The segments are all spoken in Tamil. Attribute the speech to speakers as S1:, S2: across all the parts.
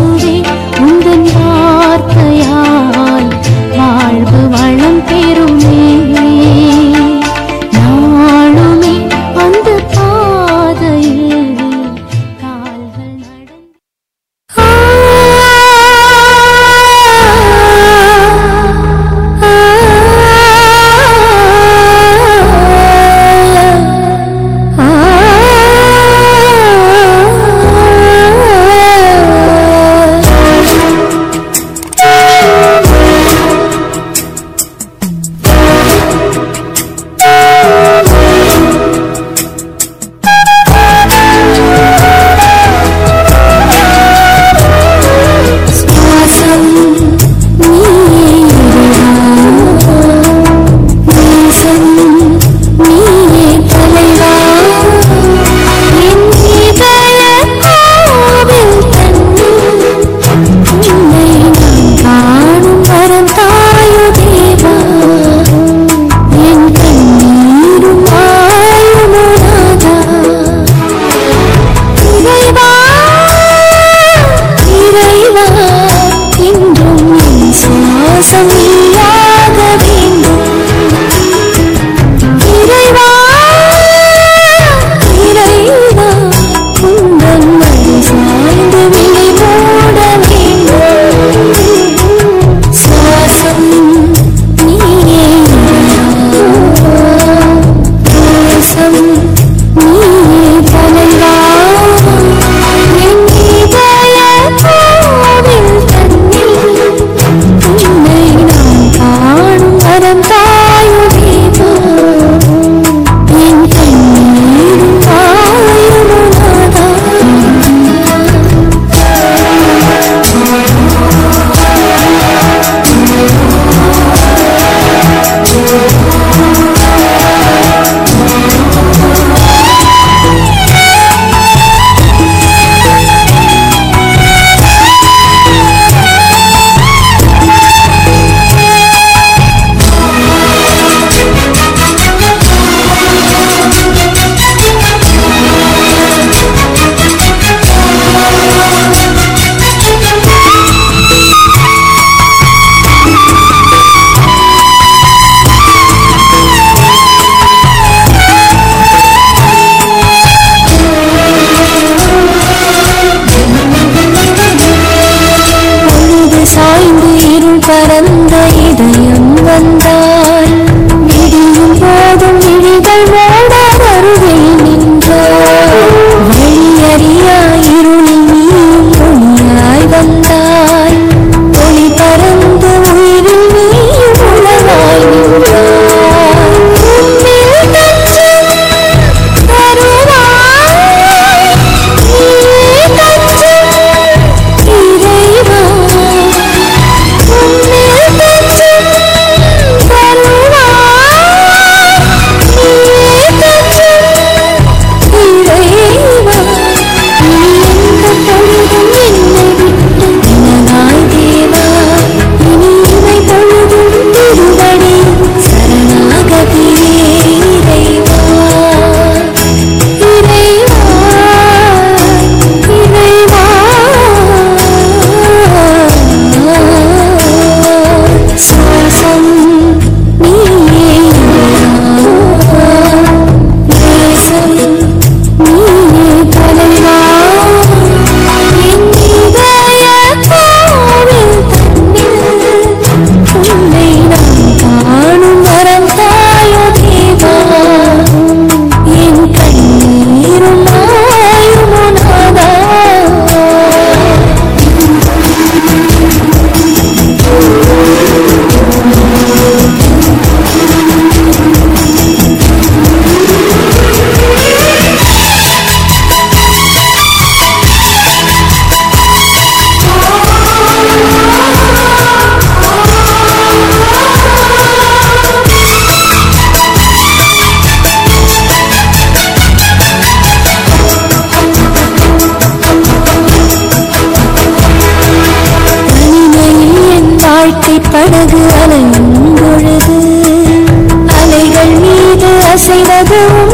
S1: இயேசுவே உந்தன் வார்த்தையால் வாழ்வு வளம் பெறுமே நாளுமே அந்த பாதையில் கால்கள் நடந்து சுவாசம் நீயே நேசம் நீயே தலைவா என் இதய கோவில் தன்னில் உன்னை நான் காணும் வரம் தாயோ தேவா என் கண்ணீரும் ஆயுமோ நாதா இறைவா இறைவா இன்றும் என் சுவாசம் நீயாக வேண்டும் இறைவா இறைவா உந்தன் மடி சாய்ந்து விழி மூட வேண்டும் சுவாசம் நீயே தேசம் நீயே தலைவா என் இதய கோவில் தன்னில் உன்னை நான் காணும் வரம் தாயோ தேவா என் கண்ணீரும் ஆயுமோ நாதா பொழுது சாய்ந்து இருள் பரந்த இதயம் வந்தாய் விடியும் போதும் விழிகள் மூட அருகில் நின்றாய் வழியறியா இருளில் நீயும் ஒளியாய் வந்தாய் ஒளி பறந்து உயிரில் நீயும் உலகாய் நின்றாய் உன்னில் தஞ்சம் தருவாய் நீயே தஞ்சம் இறைவா உன்னில் தஞ்சம் தருவாய் நீயே தஞ்சம் இறைவா நீ எந்த பொழுதும் என்னை விட்டு விலகாய் தேவா இனி இமை பொழுதும் திருவடி சரணாகதியே இறைவா இறைவா இறைவா சுவாசம் நீயே தேசம் நீயே தலைவா என் இதய கோவில் தன்னில் உன்னை நான் காணும் வரம் தாயோ தேவா என் கண்ணீரும் ஆயுமோ நாதா தனிமையில் என் வாழ்க்கை படகு அலையும் பொழுது அலைகள் மீது அசைவதும்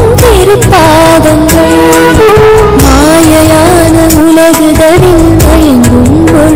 S1: திருப்பாதங்கள் மாயையான உலகுதலில் மயங்கும் பொழுது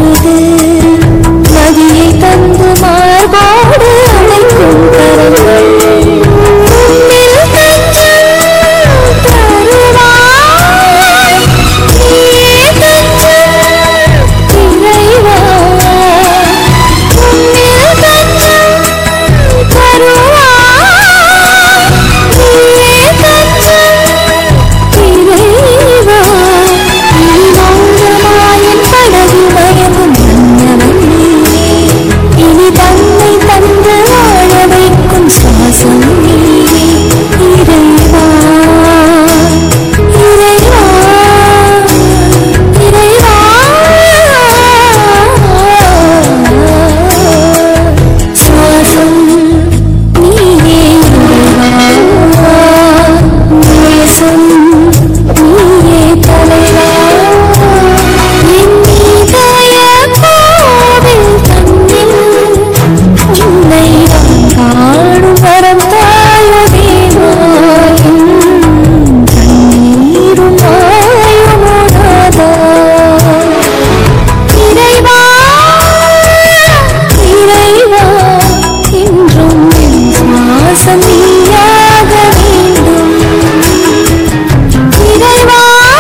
S1: நேசம் நீயாக வேண்டும் இறைவா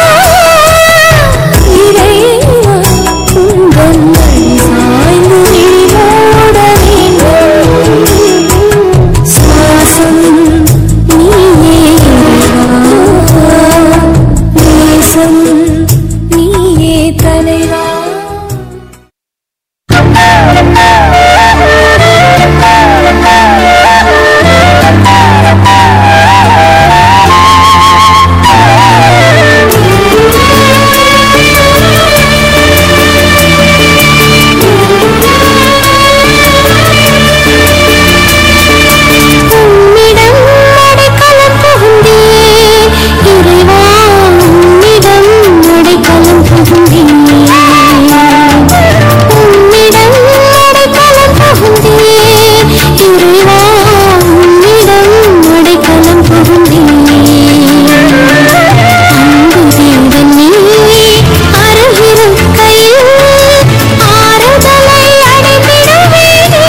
S1: இறைவா உங்கள் வழி சாய்ந்து நீரோட வேண்டும் சுவாசம் நீயே இறைவா நேசம் நீயே தலைவா உம்மிடம் அடைக்கலம் புகுந்தேன் இறைவா உம்மிடம் அடைக்கலம் புகுந்தேன் உம்மிடம் அடைக்கலம் புகுந்தேன் இறைவா உம்மிடம் அடைக்கலம் புகுந்தேன் அன்பு தேவன் நீ அருகிருக்கையில் ஆறுதலை அடைந்திடுவேனே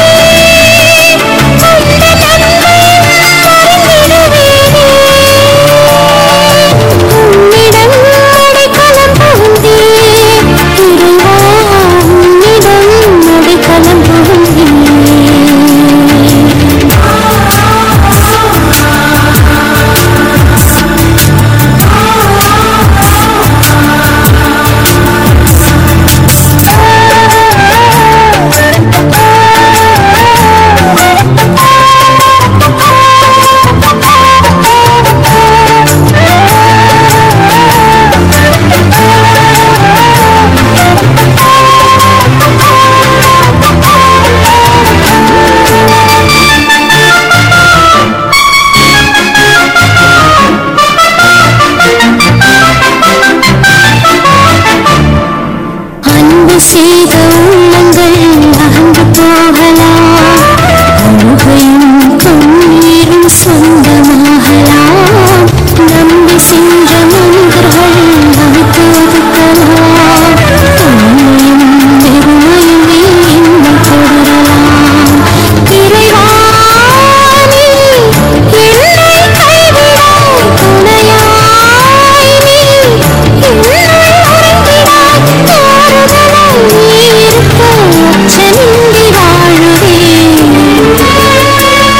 S1: உம்மிடம் அடைக்கலம் புகுந்தேன் இறைவா உம்மிடம் அடைக்கலம் புகுந்தேன் அன்பு செய்த உள்ளங்கள் அகன்று போகலாம் அழுகையும் கண்ணீரும் சொந்தமாகலாம் நம்பி சென்ற மனிதர்கள் நமக்கு ஒதுக்கலாம் தனிமையும் வெறுமையுமே என்னை தொடரலாம் இறைவா நீ என்னை கைவிடாய் துணையாய் நீ என்னை உறங்கிடாய் ஆறுதலாய் நீ இருக்க அச்சமின்றி வாழுவேன்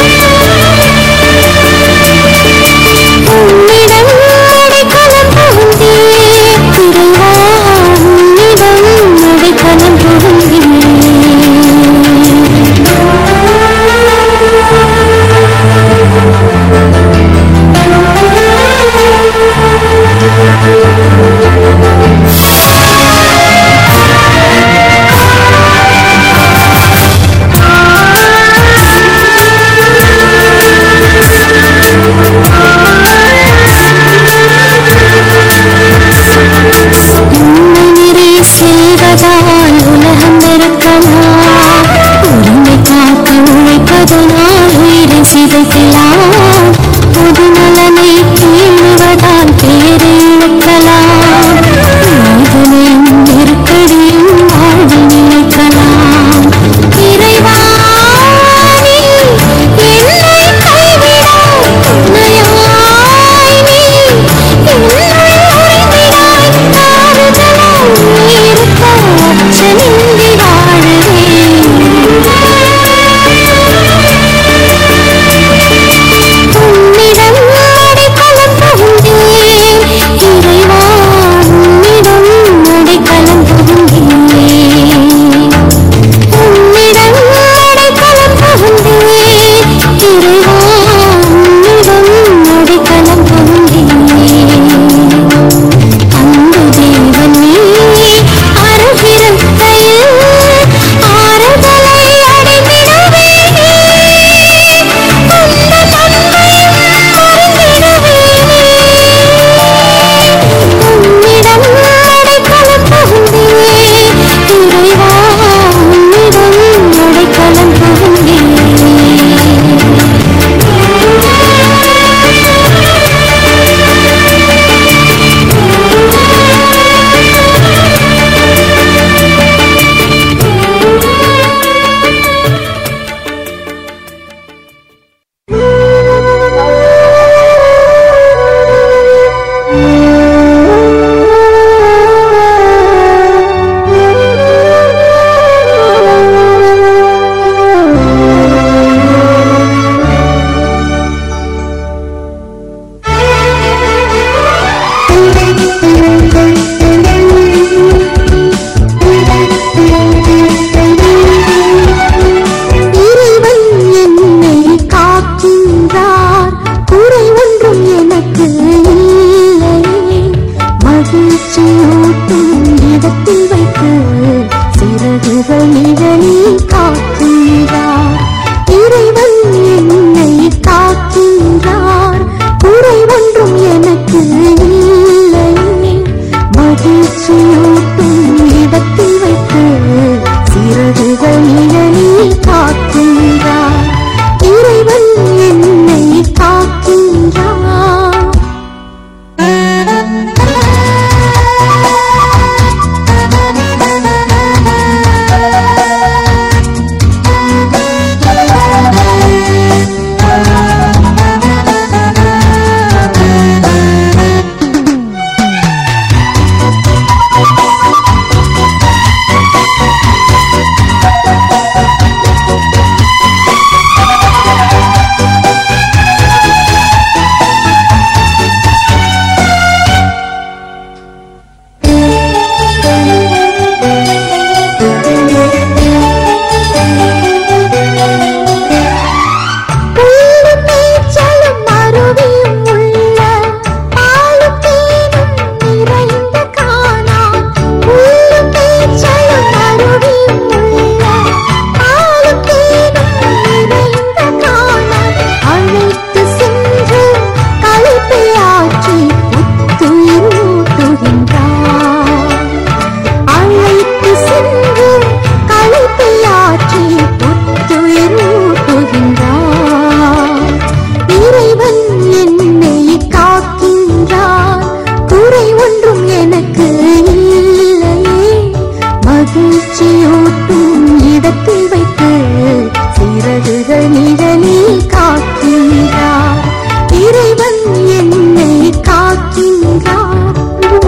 S1: மகிழ்ச்சியூட்டும் இடத்தில் வைத்து சிறகுகள் நிழலில் காக்கின்றார் இறைவன் என்னை காக்கின்றார்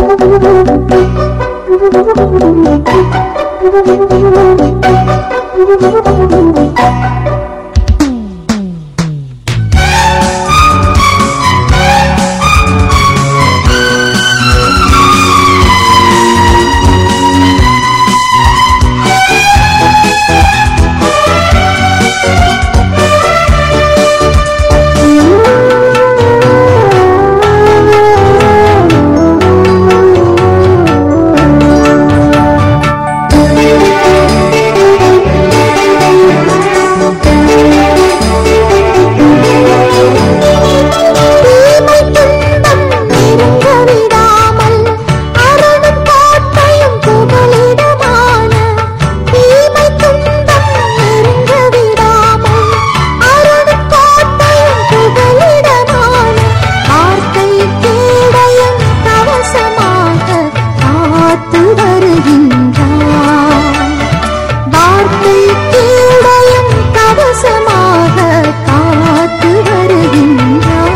S1: தீமை துன்பம் நெருங்க விடாமல் அருளும் காட்டையும் புகலிடமான தீமை துன்பம் நெருங்க விடாமல் அருளும் காட்டையும் புகலிடமான வார்த்தை கேடயம் கவசமாக காத்து வருகின்றார் வார்த்தை கேடயம் கவசமாக காத்து வருகின்றார்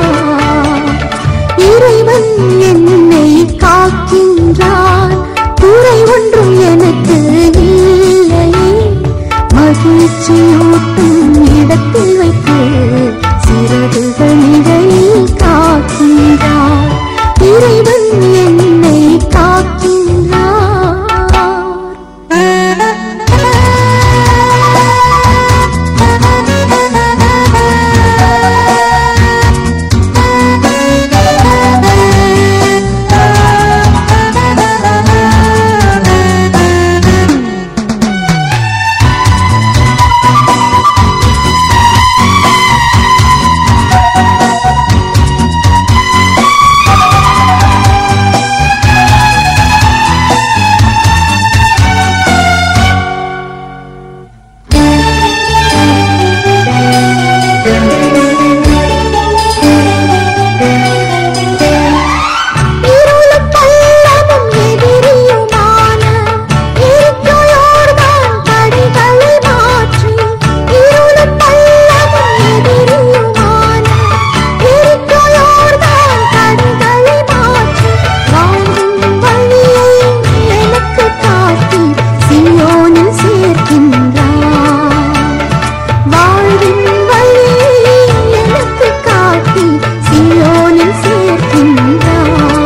S1: இறைவன் என்னை காக்கின்றார் குறை ஒன்றும் எனக்கு இல்லையே மகிழ்ச்சியூட்டும் இடத்தில் வைத்து சிறகுகளிடையில் காக்கின்றார் இறைவன் என்னை இருளும் பள்ளமும் எதிரியுமான இருக்கையோர்தான் படிகளை மாற்றி இருளும் பள்ளமும் எதிரியுமான இருக்கையோர்தான் படிகளை மாற்றி வாழும் வழியை எனக்கு காட்டி சியோனில் சேர்க்கின்றார் வாழ்வின் வழியை எனக்கு காட்டி சியோனில் சேர்க்கின்றார்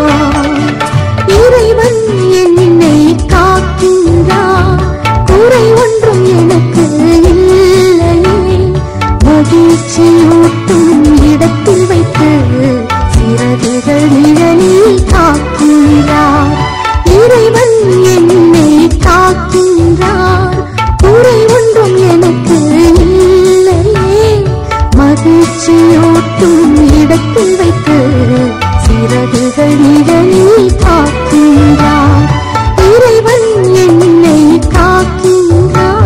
S1: இறைவன் என்னை காக்கின்றார் குறை ஒன்றும் எனக்கு இல்லையே மகிழ்ச்சியூட்டும் இடத்தில் வைத்து சிறகுகள் நிழலில் காக்கின்றார் இறைவன் என்னை காக்கின்றார் குறை ஒன்றும் எனக்கு இல்லையே மகிழ்ச்சியூட்டும் இடத்தில் வைத்து சிறகுகள் நிழலில் காக்கின்றார் இறைவன் என்னை காக்கின்றார்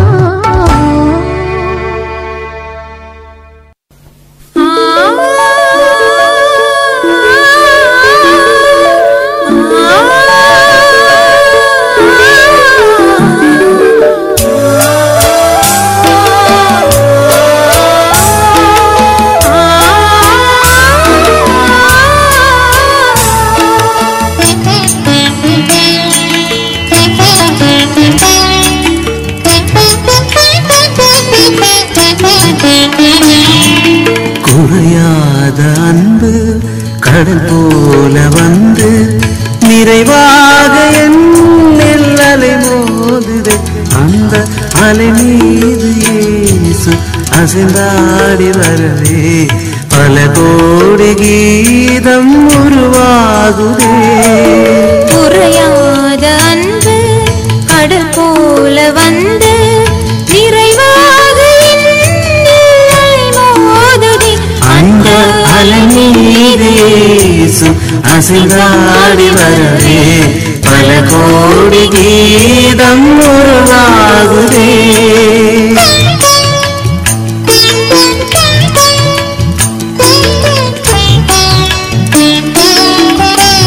S2: குறையாத அன்பு கடல் போல வந்து நிறைவாக என்னில் அலை மோதுது அந்த அலை மீது இயேசு அசைந்தாடி வரவே பல கோடி கீதம் உருவாகுதே
S3: குறையாத அன்பு கடல் போல வந்து நிறைவாக என்னில் அலைமோதுதே.
S2: அந்த அலை மீது இயேசு அசைந்தாடி வரவே பல கோடி கீதம் உருவாகுதே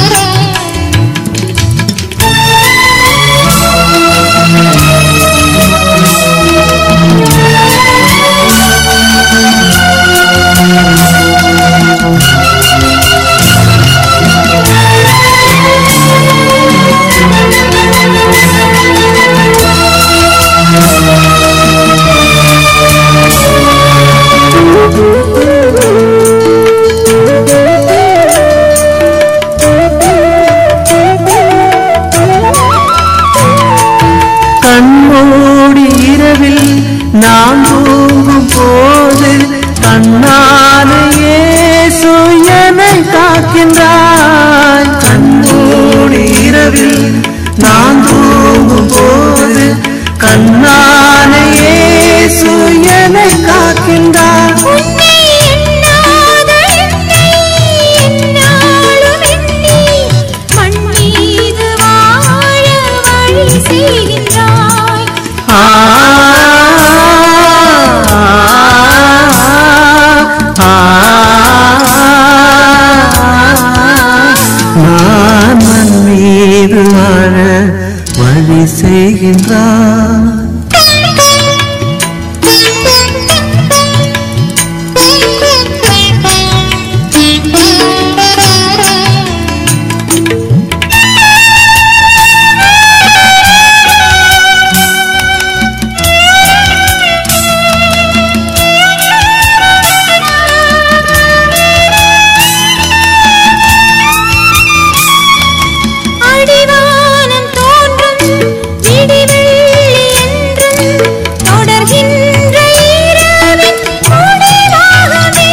S3: Thank you.
S2: நாம் தூங்கும் போது கண்ணாலே இயேசு என்னை காக்கின்றாய் கண்மூடி இரவில் நான் தூங்கும் போது கண்ணாலே இயேசு என்னை காக்கின்றாய்
S3: உன்னை எண்ணாத என்னை எந்நாளும் எண்ணி மண் மீது வாழ வழி செய்கின்றாய்
S2: ஆ நான் மண் மீது வாழ வழி செய்கின்றான்
S3: அடிவானம் தோன்றும் விடிவெள்ளி என்றும் தொடர்கின்ற இரவின் முடிவாகவே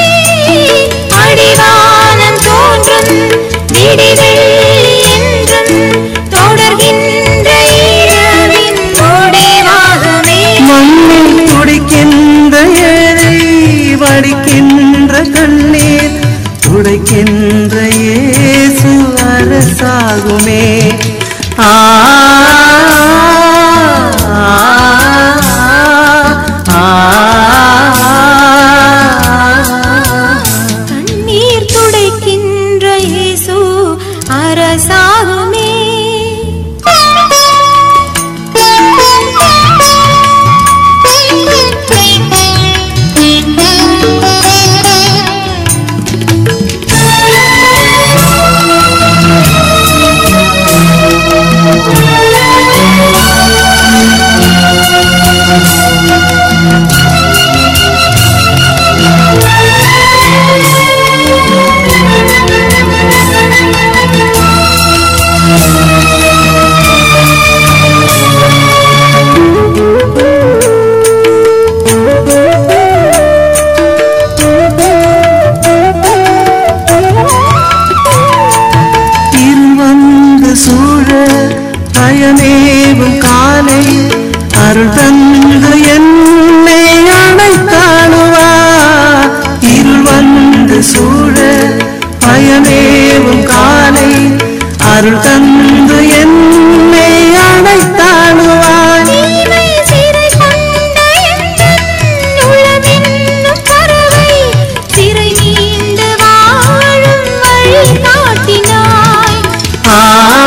S3: அடிவானம் தோன்றும் விடிவெள்ளி என்றும் தொடர்கின்ற இரவின் முடிவாகவே
S2: மண்ணில் துடிக்கின்ற ஏழை வடிக்கின்ற கண்ணீர் துடைக்கின்ற இயேசு அரசாகுமே ஆ
S3: கண்ணீர் துடைக்கின்ற இயேசு அரசாகுமே
S2: இருவந்து சூழ பயமேவும் காலை அருள் தந்து என்னை அணைத்தானுவா இருள் வந்து சூழ பயமேவும் காலை அருள் தந்து என்னை அணைத்தானுவாய்
S3: தீமை சிறை கொண்ட எந்தன் உளமென்னும் பறவை சிறை மீண்டு வாழும் வழி காட்டினாய்
S2: ஆ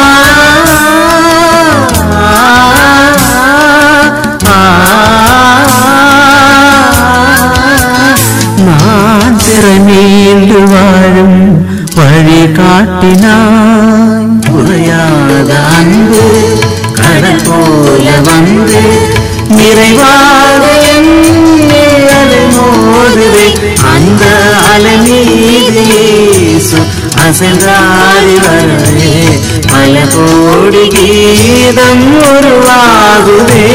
S2: நான் திறமீண்டு வாழும் வழி காட்டினாய் குறையாத அன்பு கடல் போல வந்து நிறைவாக என்னில் அலை மோதுவே அந்த அலை மீது இயேசு அசைந்தாடி வரவே பல கோடி கீதம் உருவாகுதே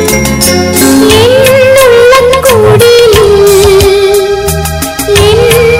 S3: என்னுள்ளம் கூடியில் என்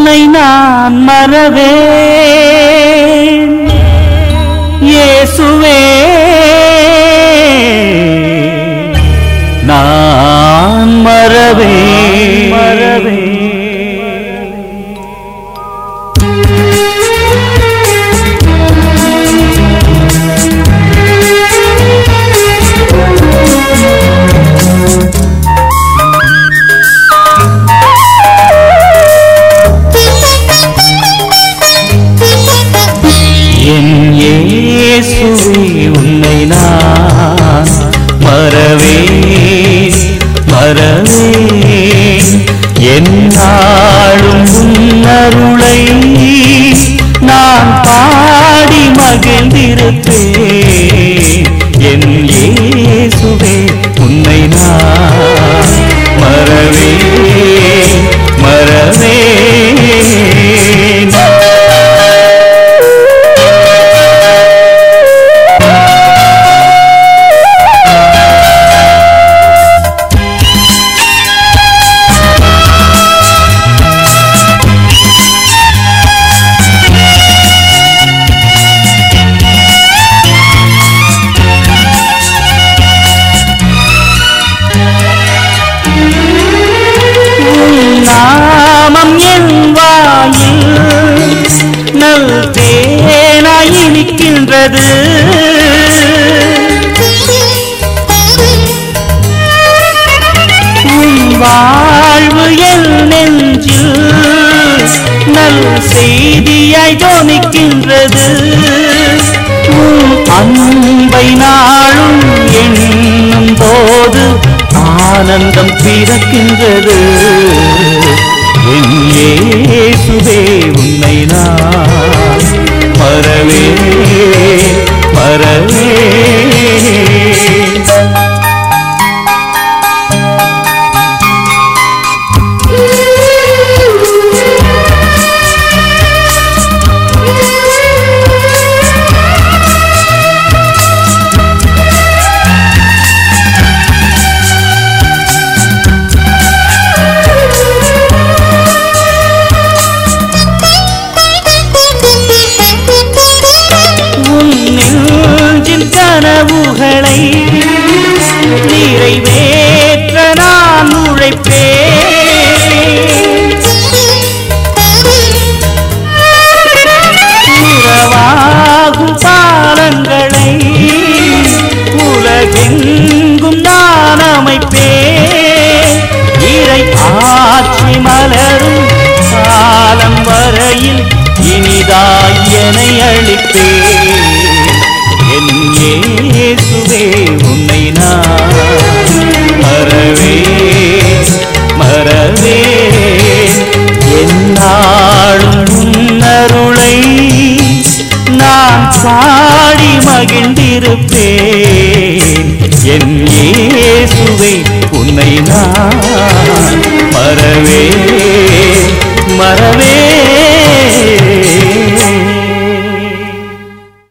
S2: உன்னை நான் மறவேன் இயேசுவே நான் மறவேன் மறவேன் என் இயேசுவே உன்னை நான் மறவேன் மறவேன் என்னாலும் உன்னருளை நான் பாடி மகிழ்ந்திருப்பேன் என் இயேசுவே உன்னை நான் மறவேன் மறவேன் உன் நாமம் என் வாயில் நல் தேனாய் இனிக்கின்றது உன் வாழ்வு என் நெஞ்சில் நல் செய்தியாய் ஜோனிக்கின்றது உன் அன்பை நாளும் எண்ணும் போது ஆனந்தம் பிறக்கின்றது என் இயேசுவே உன்னை நான் மறவே மறவே உன் நெஞ்சின் கனவுகளை நிறைவேற்ற நான் உழைப்பேன் உறவாகும் பாலங்களை உலகெங்கும் நான் அமைப்பேன் இறை ஆட்சி மலரும் காலம் வரையில் இனிதாய் என்னை அளிப்பேன் என் இயேசுவே உன்னை நான் மறவே மறவே என்னாலும் உன்னருளை நான் பாடி மகிழ்ந்திருப்பேன் என் இயேசுவை உன்னை நான் மறவே மறவே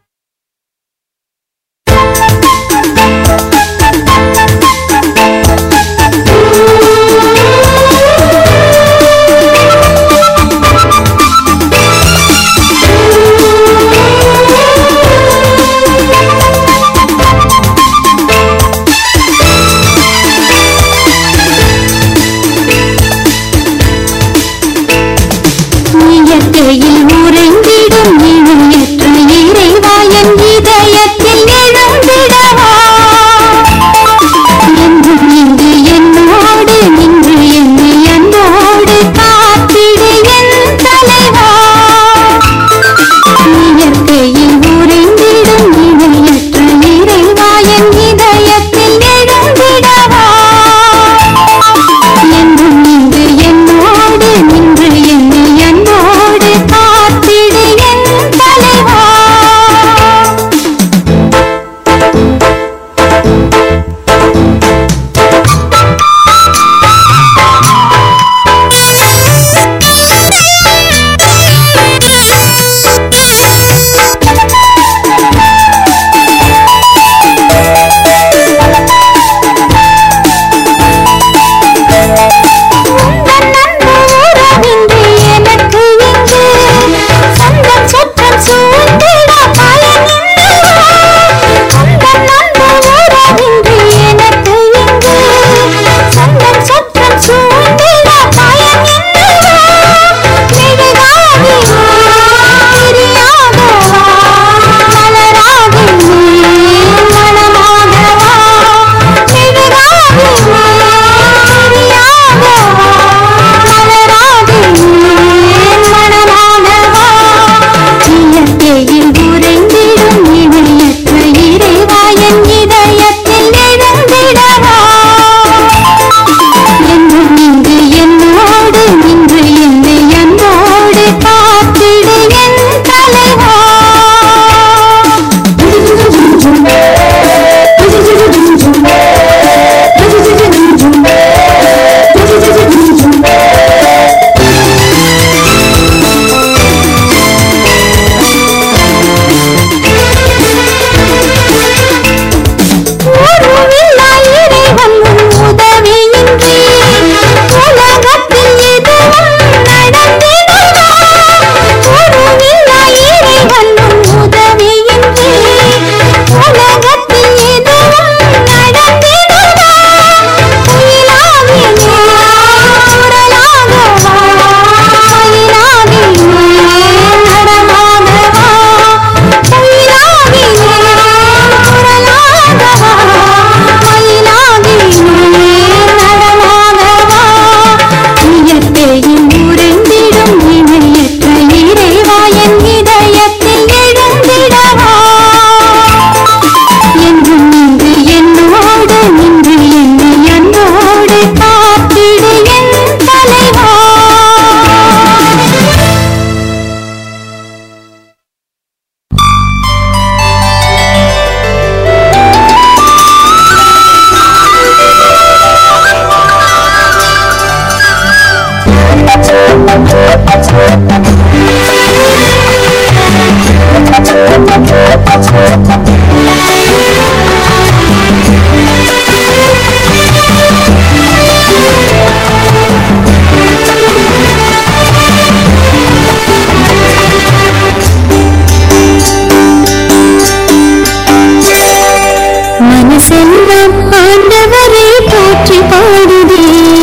S1: மனசெல்லாம் ஆண்டவரை போற்றி பாடுதே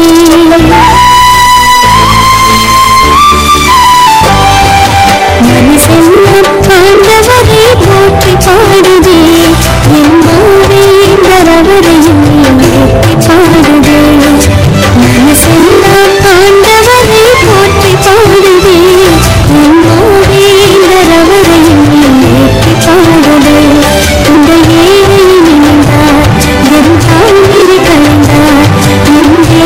S1: மனசெல்லாம் ஆண்டவரை போற்றி பாடுதே என்பாவே வரவரையும் போற்றி பாடுதே மனசெல்லாம் ஆண்டவரை போற்றி பாடுதே என்பாவே வரவரையும் போற்றி பாடுதே இந்த ஏழை நினைந்தார் என் தாழ்நிலை கலைந்தார் எங்கே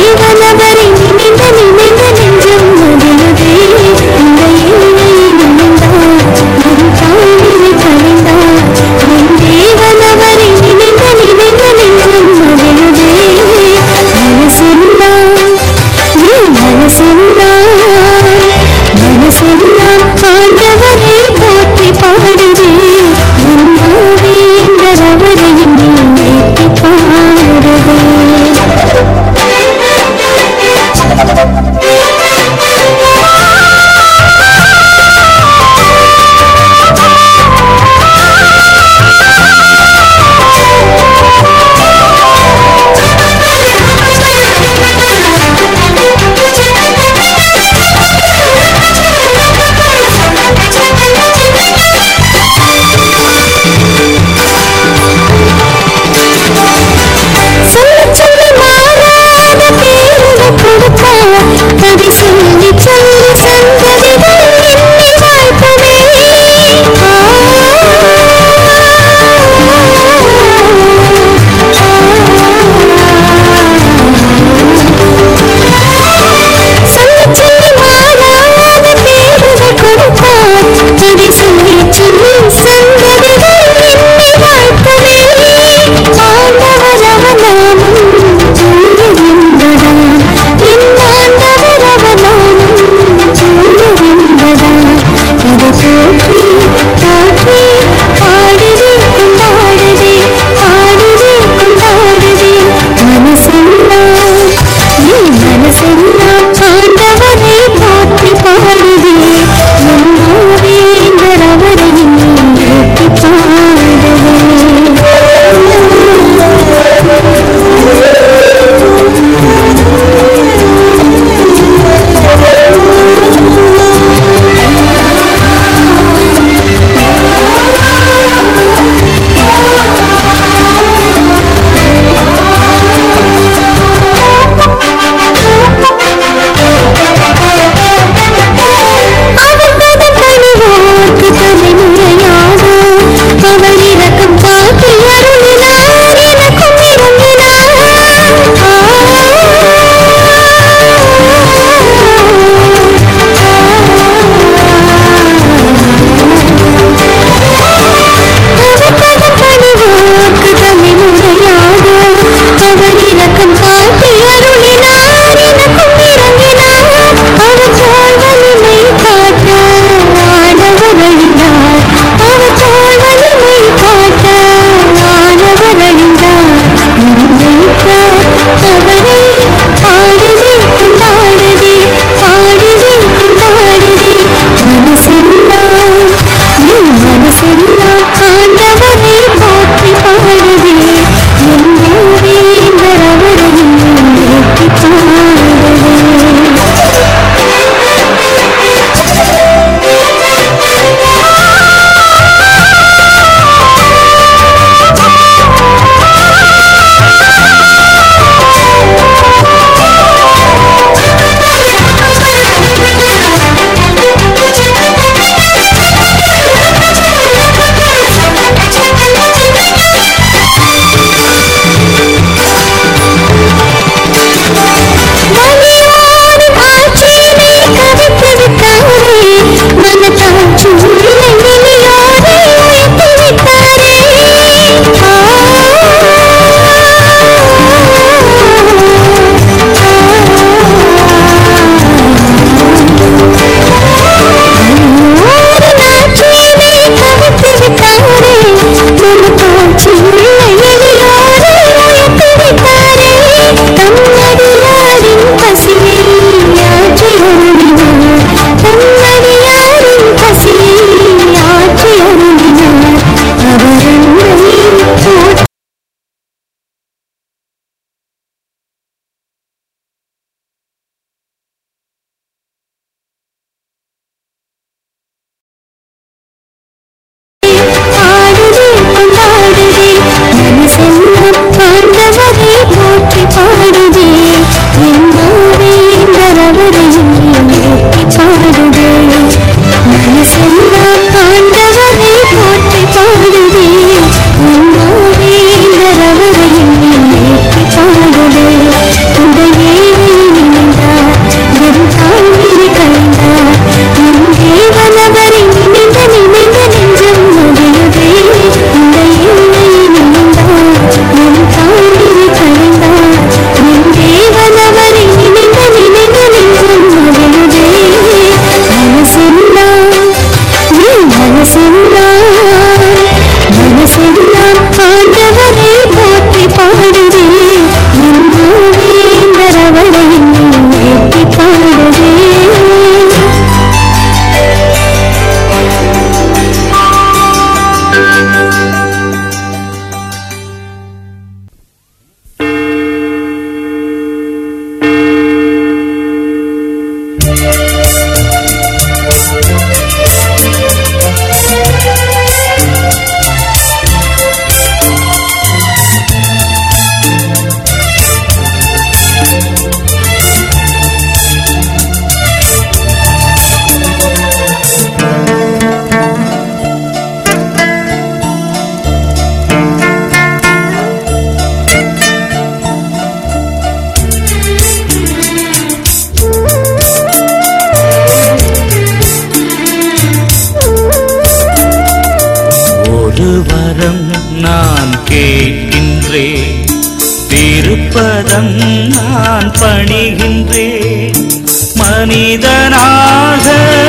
S2: திருப்பதம் நான் பணிகின்றேன் மனிதனாக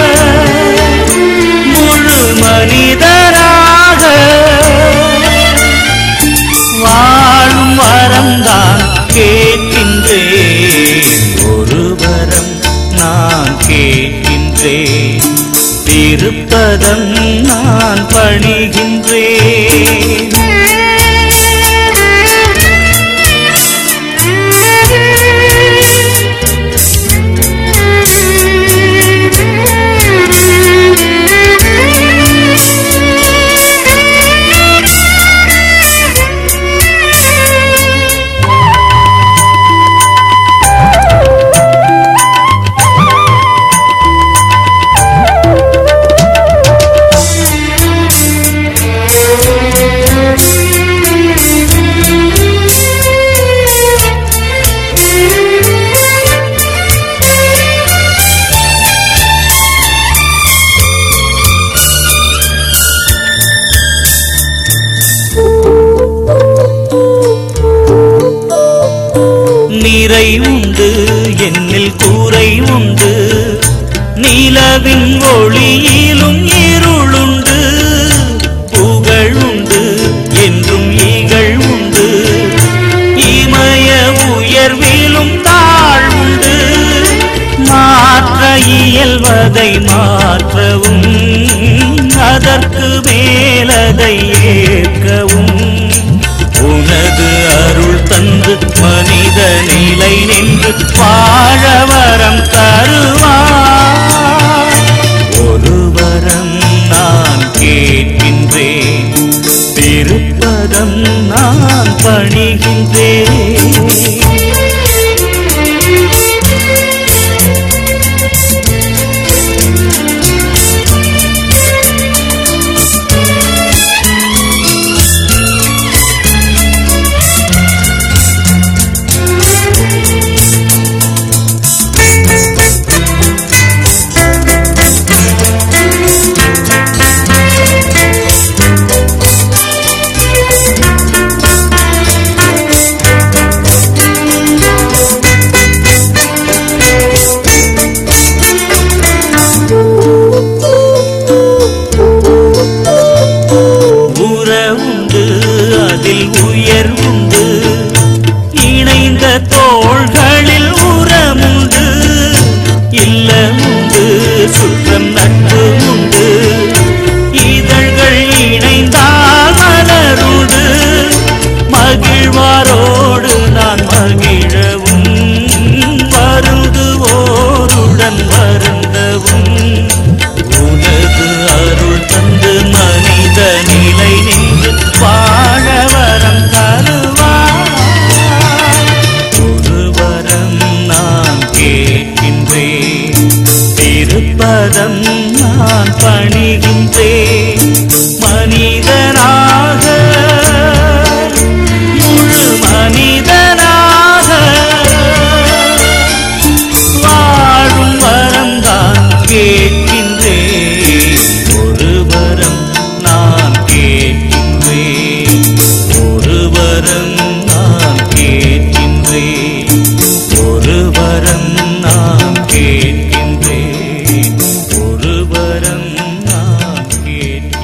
S2: முழு மனிதனாக வாழும் வரம்தான் கேட்கின்றேன் ஒரு வரம் நான் கேட்கின்றேன் திருப்பதம் நான் பணிகின்றேன் நிறை உண்டு என்னில் கூரை உண்டு நிலவின் ஒளியிலும் இருளுண்டு புகழ் உண்டு என்றும் ஈகள் உண்டு இமய உயர்விலும் தாழ்வுண்டு மாற்ற இயல்வதை மாற்றவும் அதற்கு மேலதை ஏற்கவும் உனது அருள் தந்து மனித நிலை நின்று வாழ வரம் தருவார் ஒரு வரம் நான் கேட்கின்றேன் திருப்பதம் நான் பணிகின்றேன் உறவுண்டு அதில் உயர் உண்டு இணைந்த தோள்களில் உரமுண்டு இல்லமுண்டு சுற்றம் நட்பு உண்டு இதழ்கள் இணைந்தால் மலருண்டு மகிழ்வாரோடு நான் மகிழவும் வருந்துவோருடன் வருந்தவும் உனது அருள் தந்து மனித நிலை நின்று வாழ வரம் தருவார் ஒரு வரம் நான் கேட்கின்றேன் திருப்பதம் நான் பணிகின்றேன் மனிதனாக முழு மனிதனாக வாழும் வரம்தான் கேட்கின்றேன் ஒரு வரம் நான் கேட்கின்றேன் ஒரு வரம் நான் கேட்கின்றேன் ஒரு வரம் நான் கேட்கின்றேன் ஒரு வரம் நான் கேட்கின்றேன்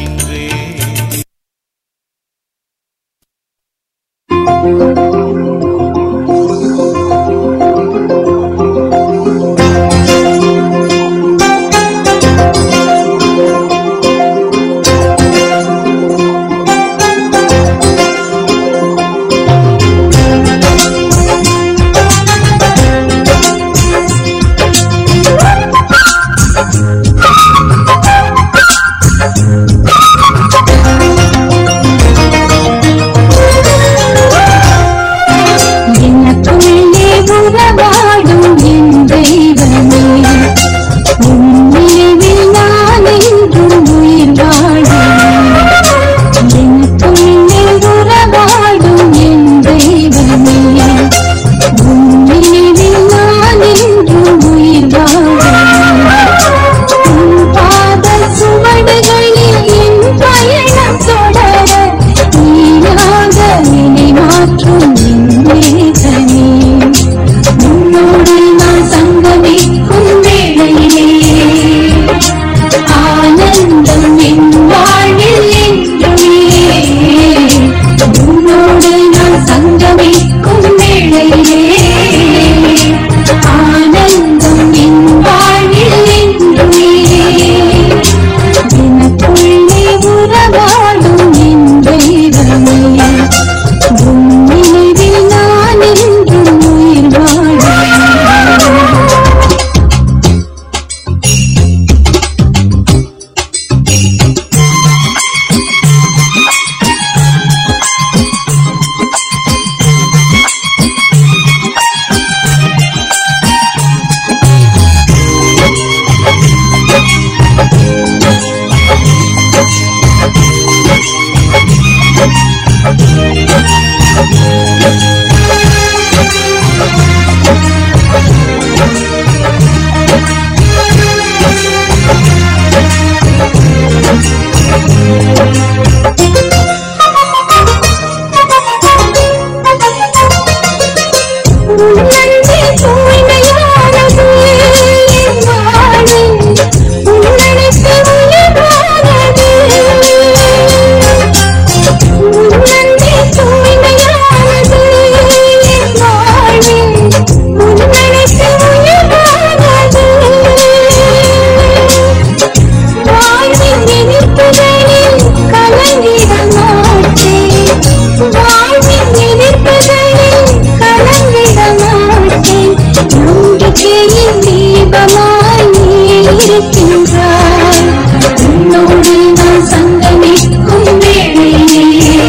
S1: நின்றாய் உன்னோடு நான் சங்கமிக்கும் வேளையிலே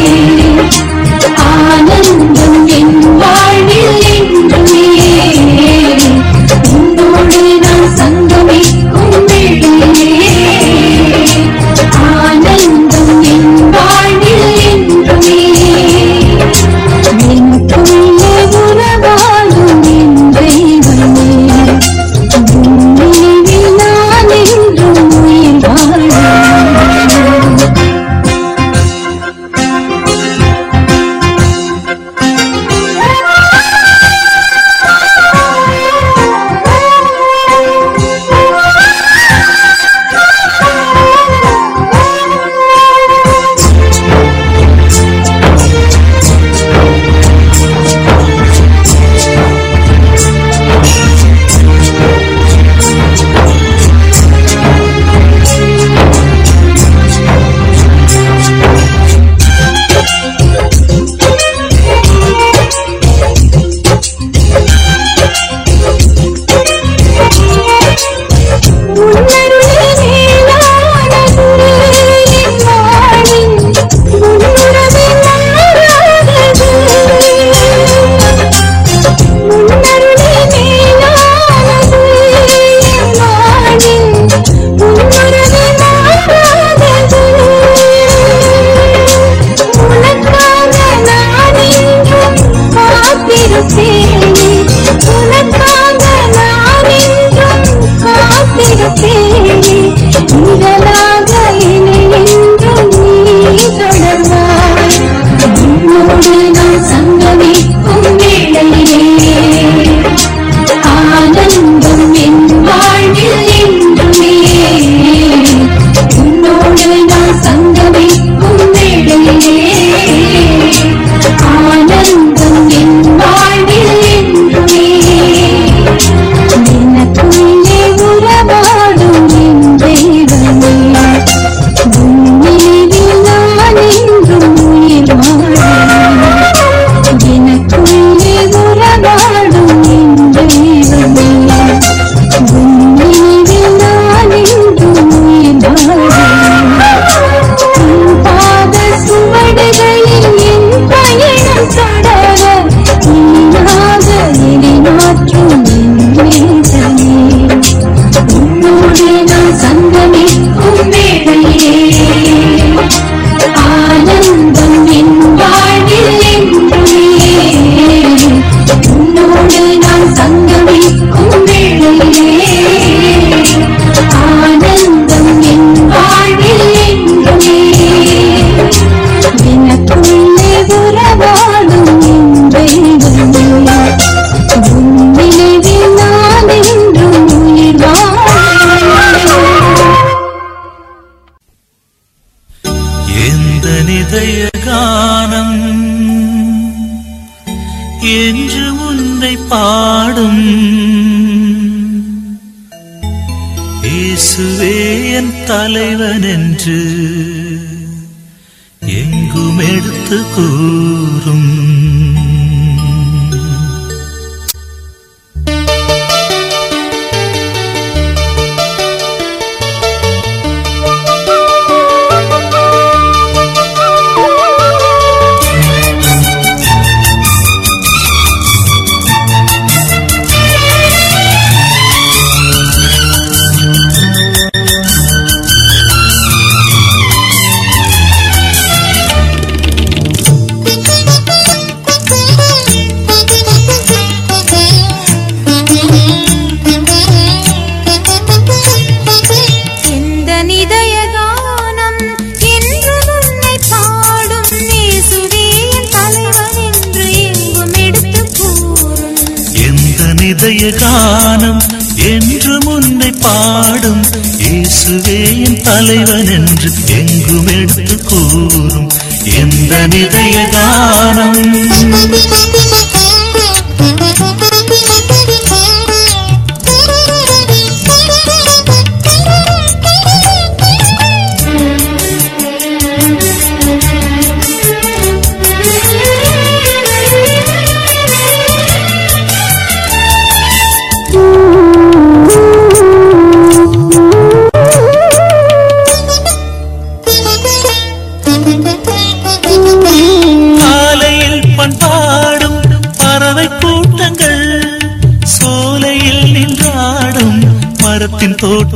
S1: ஆனந்தம் என் வாழ்வில் என்றுமே உன்னோடு நான் சங்கமிக்கும் வேளையிலே ஆனந்தம் என் வாழ்வில் என்றுமே எனக்குள்ளே உறவாடும் என் தெய்வமே உன்னில் நான் என்றும் உயிர் வாழ்வேன் உன்னருளே மேலானது என் வாழின் உன்னுறவே மாறாதது உன்னருளே மேலானது என் வாழின் உன்னுறவே மாறாதது உனக்காக நான் என்றும் காத்திருப்பேனே உனக்காக நான் என்றும் காத்திருப்பேனே நிழலாக என்னை என்றும் நீ தொடர்வாய் உன்னோடு நான் சங்கமிக்கும் வேளையிலே ஆனந்தம் என் வாழ்வில் என்றுமே உன்னோடு நான் சங்கமிக்கும் வேளையிலே ஆனந்தம் என் வாழ்வில் என்றுமே எனக்குள்ளே உறவாடும் என் தெய்வமே உன்னில் நான் என்றும் உயிர் வாழ்வேன் எனக்குள்ளே உறவாடும் என் தெய்வமே உன்னில் நான் என்றும் உயிர் வாழ்வேன் உன் பாத சுவடுகளில் என் பயணம் தொடர நீயாக என்னை மாற்றும் என் நேசமே உன்னோடு நான் சங்கமிக்கும் வேளையிலே ஆனந்தம் என் வாழ்வில் என்றுமே உன்னோடு நான் சங்கமிக்கும் வேளையிலே ஆனந்தம் என் வாழ்வில் என்றுமே எனக்குள்ளே உறவாடும் என் தெய்வமே உன் நினைவில் நான் என்றும் உயிர் வாழ்வேன்
S2: எந்த நிதய கானம் என்று உன்னை பாடும் இயேசுவே என் தலைவன் என்று எங்கும் எடுத்து கூறும்
S3: எந்த நிதய கானம் என்று உன்னை பாடும் இயேசுவே என் தலைவன் என்று எங்கும் எடுத்துக் கூறும்
S2: எந்த நிதய கானம் என்று முன்னை பாடும் இயேசுவே என் தலைவன் என்று எங்கும் எடுத்து கூறும் எந்த நிதய கானம்
S1: Thank you.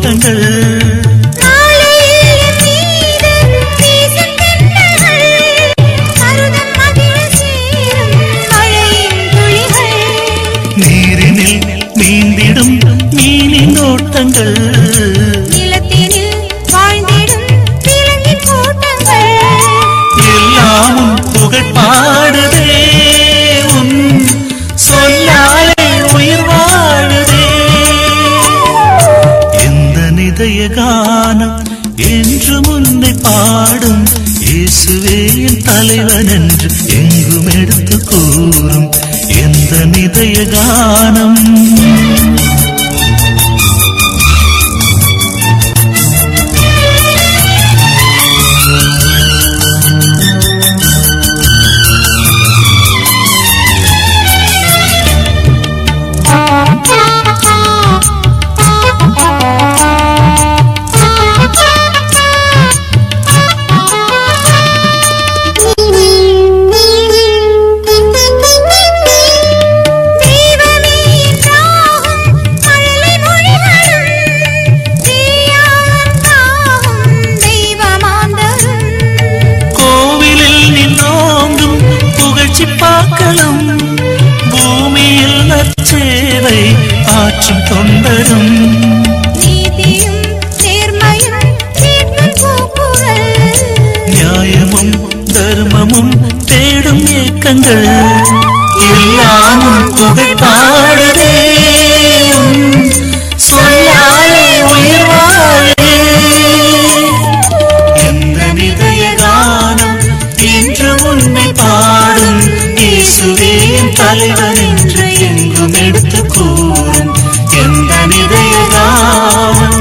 S2: தோட்டங்கள்
S3: மாலையில் என் மீது வீசும் தென்றல்கள், மருதம் மகிழ சேரும் மழையின் துளிகள்.
S2: நீரினில் நீந்திடும் மீனின் ஓட்டங்கள்
S3: நிலத்தினில் வாழ்ந்திடும் விலங்கின் கூட்டங்கள்.
S2: எல்லாமும் புகழ் பாடுதே உன் சொல்லாலே உயிர் வாழுதே எந்த நிதய கானம் என்று முன்னை பாடும் இயேசுவே என் தலைவன் என்று எங்கும் எடுத்து கூறும் எந்த நிதய கானம்
S3: தெய்வமே என்றாகும் மழலை மொழிகளும், தீயாகத்தாகும் தெய்வமாந்தரும்.
S2: கோவிலில் நின்றோங்கும் புகழ்ச்சி பாக்களும் பூமியில் நற்சேவை ஆற்றும் தொண்டரும்
S3: நீதியும் நேர்மையும் தீர்க்கும் கூக்குரல்.
S2: நியாயமும் தர்மமும் தேடும் ஏக்கங்கள் எல்லாமும் புகழ் பாடுதே உன் சொல்லாலே உயிர் வாழே எந்த நிதய கானம் என்று உன்னை பாடும் இயேசுவே என் தலைவன் என்று எங்கும் எடுத்து கூறும் எந்த நிதய கானம்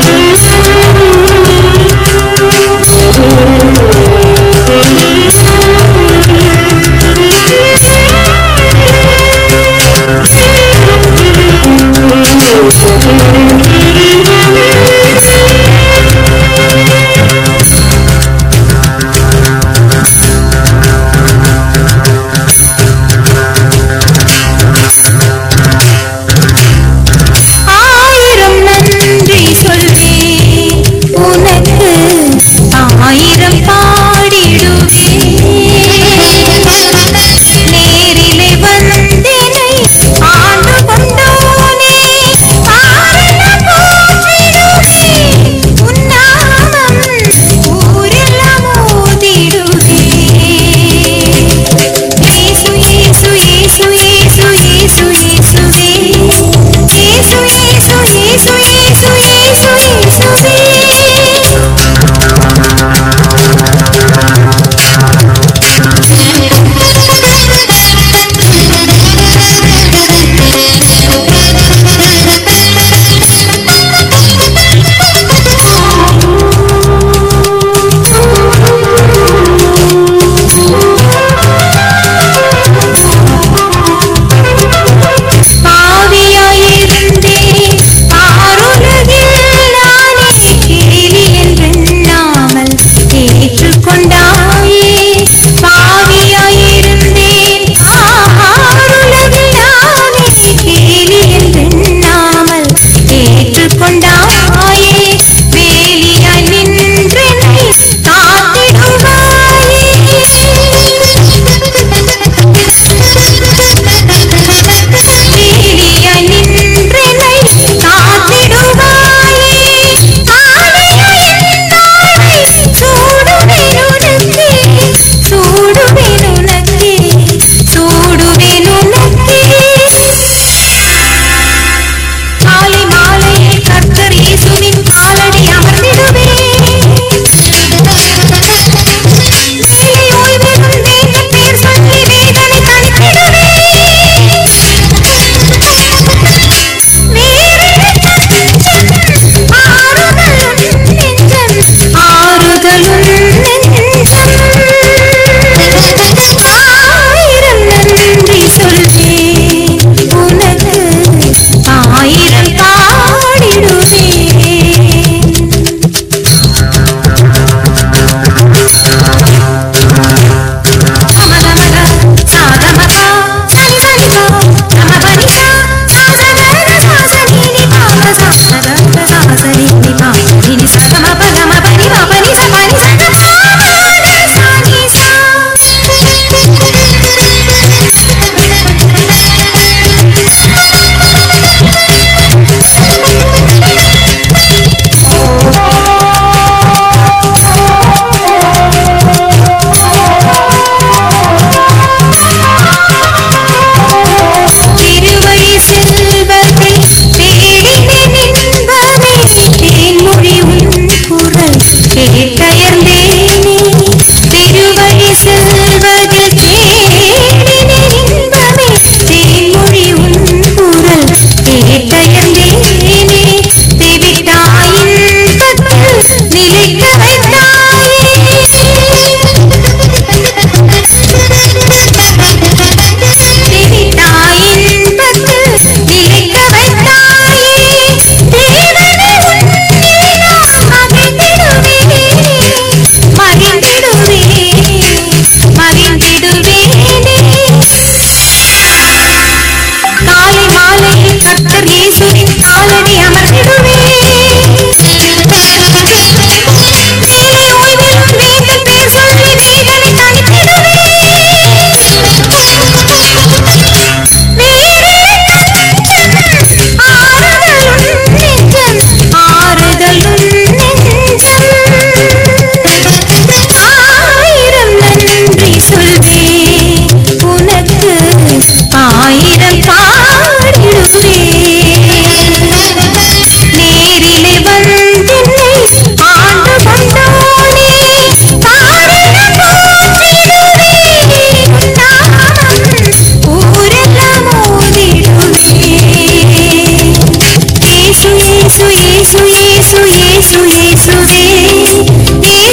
S1: Thank you.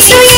S1: இயேசு